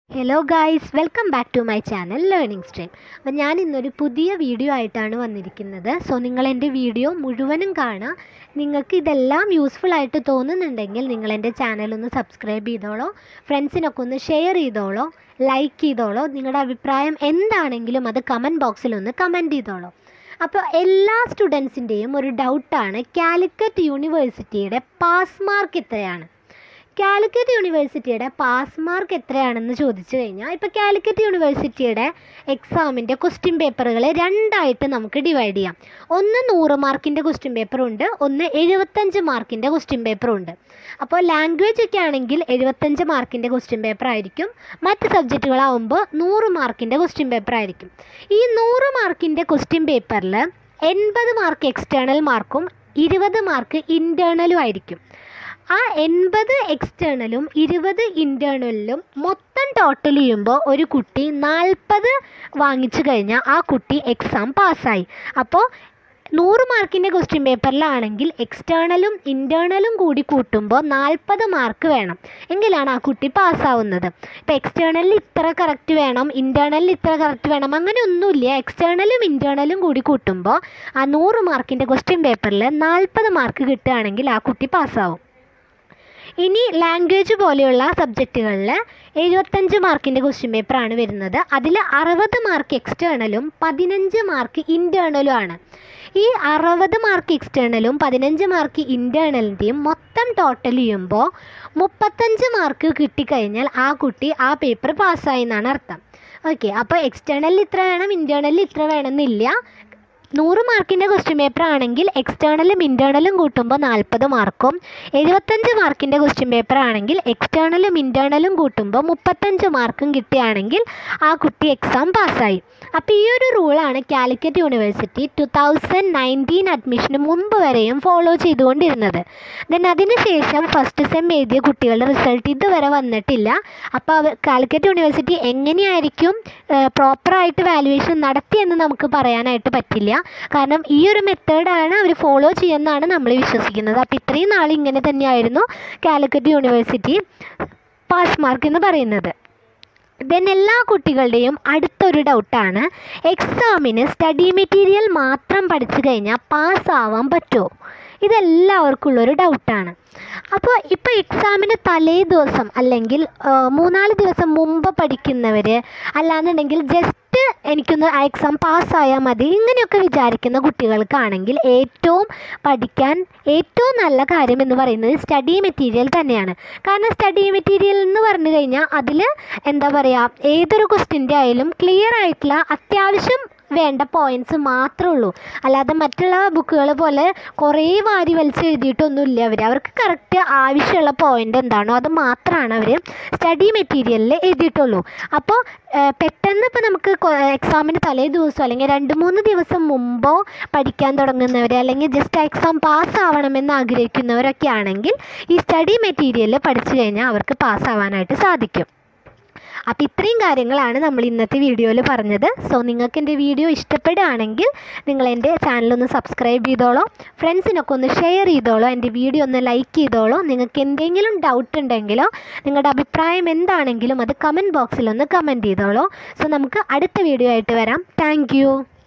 hello guys welcome back to my channel learning stream അപ്പോൾ ഞാൻ ഇന്നൊരു പുതിയ വീഡിയോ ആയിട്ടാണ് വന്നിരിക്കുന്നത് സോ നിങ്ങൾ എൻ്റെ വീഡിയോ മുഴുവനും കാണുക നിങ്ങൾക്ക് ഇതെല്ലാം യൂസ്ഫുൾ ആയിട്ട് തോന്നുന്നുണ്ടെങ്കിൽ നിങ്ങൾ എൻ്റെ ചാനൽ ഒന്ന് സബ്സ്ക്രൈബ് ചെയ്തോളോ ഫ്രണ്ട്സിനൊക്കെ ഒന്ന് ഷെയർ ചെയ്തോളോ ലൈക്ക് ചെയ്തോളോ നിങ്ങളുടെ അഭിപ്രായം എന്താണെങ്കിലും അത് കമൻറ്റ് ബോക്സിൽ ഒന്ന് കമൻറ്റ് ചെയ്തോളോ അപ്പോൾ എല്ലാ സ്റ്റുഡൻസിൻ്റെയും ഒരു ഡൗട്ടാണ് കാലിക്കറ്റ് യൂണിവേഴ്സിറ്റിയുടെ പാസ് മാർക്ക് എത്രയാണ് കാലിക്കറ്റ് യൂണിവേഴ്സിറ്റിയുടെ പാസ് മാർക്ക് എത്രയാണെന്ന് ചോദിച്ചു കഴിഞ്ഞാൽ ഇപ്പോൾ കാലിക്കറ്റ് യൂണിവേഴ്സിറ്റിയുടെ എക്സാമിൻ്റെ ക്വസ്റ്റ്യൻ പേപ്പറുകൾ രണ്ടായിട്ട് നമുക്ക് ഡിവൈഡ് ചെയ്യാം ഒന്ന് നൂറ് മാർക്കിൻ്റെ ക്വസ്റ്റ്യൻ പേപ്പറുണ്ട് ഒന്ന് എഴുപത്തഞ്ച് മാർക്കിൻ്റെ ക്വസ്റ്റ്യൻ പേപ്പറുണ്ട് അപ്പോൾ ലാംഗ്വേജ് ഒക്കെ ആണെങ്കിൽ എഴുപത്തഞ്ച് മാർക്കിൻ്റെ ക്വസ്റ്റ്യൻ പേപ്പർ ആയിരിക്കും മറ്റ് സബ്ജക്റ്റുകളാവുമ്പോൾ നൂറ് മാർക്കിൻ്റെ ക്വസ്റ്റ്യൻ പേപ്പർ ആയിരിക്കും ഈ നൂറ് മാർക്കിൻ്റെ ക്വസ്റ്റ്യൻ പേപ്പറിൽ എൺപത് മാർക്ക് എക്സ്റ്റേണൽ മാർക്കും ഇരുപത് മാർക്ക് ഇൻറ്റേർണലും ആയിരിക്കും ആ എൺപത് എക്സ്റ്റേണലും ഇരുപത് ഇൻറ്റേർണലിലും മൊത്തം ടോട്ടൽ ചെയ്യുമ്പോൾ ഒരു കുട്ടി നാൽപ്പത് വാങ്ങിച്ചു കഴിഞ്ഞാൽ ആ കുട്ടി എക്സാം പാസ്സായി അപ്പോൾ നൂറ് മാർക്കിൻ്റെ ക്വസ്റ്റ്യൻ പേപ്പറിലാണെങ്കിൽ എക്സ്റ്റേണലും ഇൻറ്റേർണലും കൂടി കൂട്ടുമ്പോൾ നാൽപ്പത് മാർക്ക് വേണം എങ്കിലാണ് ആ കുട്ടി പാസ്സാവുന്നത് ഇപ്പോൾ എക്സ്റ്റേണലിൽ ഇത്ര കറക്റ്റ് വേണം ഇൻറ്റേർണലിൽ ഇത്ര കറക്റ്റ് വേണം അങ്ങനെ ഒന്നുമില്ല എക്സ്റ്റേണലും ഇൻറ്റേർണലും കൂടി കൂട്ടുമ്പോൾ ആ നൂറ് മാർക്കിൻ്റെ ക്വസ്റ്റ്യൻ പേപ്പറിൽ നാൽപ്പത് മാർക്ക് കിട്ടുകയാണെങ്കിൽ ആ കുട്ടി പാസ്സാവും ഇനി ലാംഗ്വേജ് പോലെയുള്ള സബ്ജക്റ്റുകളിൽ എഴുപത്തഞ്ച് മാർക്കിൻ്റെ ക്വസ്റ്റ്യൻ പേപ്പറാണ് വരുന്നത് അതിൽ അറുപത് മാർക്ക് എക്സ്റ്റേണലും പതിനഞ്ച് മാർക്ക് ഇൻറ്റേർണലും ആണ് ഈ അറുപത് മാർക്ക് എക്സ്റ്റേണലും പതിനഞ്ച് മാർക്ക് ഇൻറ്റേർണലിൻ്റെയും മൊത്തം ടോട്ടൽ ചെയ്യുമ്പോൾ മുപ്പത്തഞ്ച് മാർക്ക് കിട്ടിക്കഴിഞ്ഞാൽ ആ കുട്ടി ആ പേപ്പർ പാസ്സായി എന്നാണ് അർത്ഥം ഓക്കെ അപ്പോൾ എക്സ്റ്റേണലിൽ ഇത്ര വേണം ഇൻറ്റേർണലിൽ ഇത്ര വേണമെന്നില്ല നൂറ് മാർക്കിൻ്റെ ക്വസ്റ്റ്യൻ പേപ്പർ ആണെങ്കിൽ എക്സ്റ്റേണലും ഇൻറ്റേർണലും കൂട്ടുമ്പോൾ നാൽപ്പത് മാർക്കും എഴുപത്തഞ്ച് മാർക്കിൻ്റെ ക്വസ്റ്റ്യൻ പേപ്പർ ആണെങ്കിൽ എക്സ്റ്റേണലും ഇൻറ്റേർണലും കൂട്ടുമ്പോൾ മുപ്പത്തഞ്ച് മാർക്കും കിട്ടുകയാണെങ്കിൽ ആ കുട്ടി എക്സാം പാസ്സായി അപ്പോൾ ഈ ഒരു റൂളാണ് Calicut university two thousand nineteen അഡ്മിഷന് മുമ്പ് വരെയും ഫോളോ ചെയ്തുകൊണ്ടിരുന്നത് ദെൻ അതിനുശേഷം ഫസ്റ്റ് സെം എഴുതിയ കുട്ടികളുടെ റിസൾട്ട് ഇതുവരെ വന്നിട്ടില്ല അപ്പോൾ അവർ കാലിക്കറ്റ് യൂണിവേഴ്സിറ്റി എങ്ങനെയായിരിക്കും പ്രോപ്പറായിട്ട് വാല്യുവേഷൻ നടത്തിയെന്ന് നമുക്ക് പറയാനായിട്ട് പറ്റില്ല കാരണം ഈ ഒരു മെത്തേഡാണ് അവർ ഫോളോ ചെയ്യുന്നതാണ് നമ്മൾ വിശ്വസിക്കുന്നത് അപ്പോൾ ഇത്രയും നാൾ ഇങ്ങനെ തന്നെയായിരുന്നു കാലിക്കറ്റ് യൂണിവേഴ്സിറ്റി പാസ് മാർക്ക് എന്ന് പറയുന്നത് ദെൻ എല്ലാ കുട്ടികളുടെയും അടുത്തൊരു ഡൗട്ടാണ് എക്സാമിന് സ്റ്റഡി മെറ്റീരിയൽ മാത്രം പഠിച്ചു കഴിഞ്ഞാൽ പാസ്സാവാൻ പറ്റുമോ ഇതെല്ലാവർക്കും ഉള്ളൊരു ഡൗട്ടാണ് അപ്പോൾ ഇപ്പോൾ എക്സാമിന് തലേ ദിവസം അല്ലെങ്കിൽ മൂന്നാല് ദിവസം മുമ്പ് പഠിക്കുന്നവർ അല്ലാന്നുണ്ടെങ്കിൽ ജസ്റ്റ് എനിക്കൊന്ന് ആ എക്സാം പാസ്സായാൽ മതി ഇങ്ങനെയൊക്കെ വിചാരിക്കുന്ന കുട്ടികൾക്കാണെങ്കിൽ ഏറ്റവും പഠിക്കാൻ ഏറ്റവും നല്ല കാര്യം എന്ന് പറയുന്നത് സ്റ്റഡി മെറ്റീരിയൽ തന്നെയാണ് കാരണം സ്റ്റഡി മെറ്റീരിയൽ എന്ന് പറഞ്ഞു കഴിഞ്ഞാൽ അതിൽ എന്താ പറയുക ഏതൊരു ക്വസ്റ്റിൻ്റെ ആയാലും ക്ലിയർ ആയിട്ടുള്ള അത്യാവശ്യം വേണ്ട പോയിൻറ്റ്സ് മാത്രമേ ഉള്ളൂ അല്ലാതെ മറ്റുള്ള ബുക്കുകൾ പോലെ കുറേ വാരി വലിച്ച് എഴുതിയിട്ടൊന്നുമില്ല അവർ അവർക്ക് കറക്റ്റ് ആവശ്യമുള്ള പോയിൻ്റ് എന്താണോ അത് മാത്രമാണ് അവർ സ്റ്റഡി മെറ്റീരിയലിൽ എഴുതിയിട്ടുള്ളൂ അപ്പോൾ പെട്ടെന്ന് ഇപ്പോൾ നമുക്ക് എക്സാമിന് തലേ ദിവസം അല്ലെങ്കിൽ രണ്ട് മൂന്ന് ദിവസം മുമ്പോ പഠിക്കാൻ തുടങ്ങുന്നവർ അല്ലെങ്കിൽ ജസ്റ്റ് എക്സാം പാസ് ആവണമെന്ന് ആഗ്രഹിക്കുന്നവരൊക്കെ ആണെങ്കിൽ ഈ സ്റ്റഡി മെറ്റീരിയൽ പഠിച്ചു കഴിഞ്ഞാൽ അവർക്ക് പാസ്സാവാനായിട്ട് സാധിക്കും അപ്പോൾ ഇത്രയും കാര്യങ്ങളാണ് നമ്മൾ ഇന്നത്തെ വീഡിയോയിൽ പറഞ്ഞത് സോ നിങ്ങൾക്ക് എൻ്റെ വീഡിയോ ഇഷ്ടപ്പെടുകയാണെങ്കിൽ നിങ്ങൾ എൻ്റെ ചാനലൊന്ന് സബ്സ്ക്രൈബ് ചെയ്തോളൂ ഫ്രണ്ട്സിനൊക്കെ ഒന്ന് ഷെയർ ചെയ്തോളൂ എൻ്റെ വീഡിയോ ഒന്ന് ലൈക്ക് ചെയ്തോളൂ നിങ്ങൾക്ക് എന്തെങ്കിലും ഡൗട്ട് ഉണ്ടെങ്കിലോ നിങ്ങളുടെ അഭിപ്രായം എന്താണെങ്കിലും അത് കമൻറ്റ് ബോക്സിൽ ഒന്ന് കമൻറ്റ് ചെയ്തോളൂ സോ നമുക്ക് അടുത്ത വീഡിയോ ആയിട്ട് വരാം താങ്ക്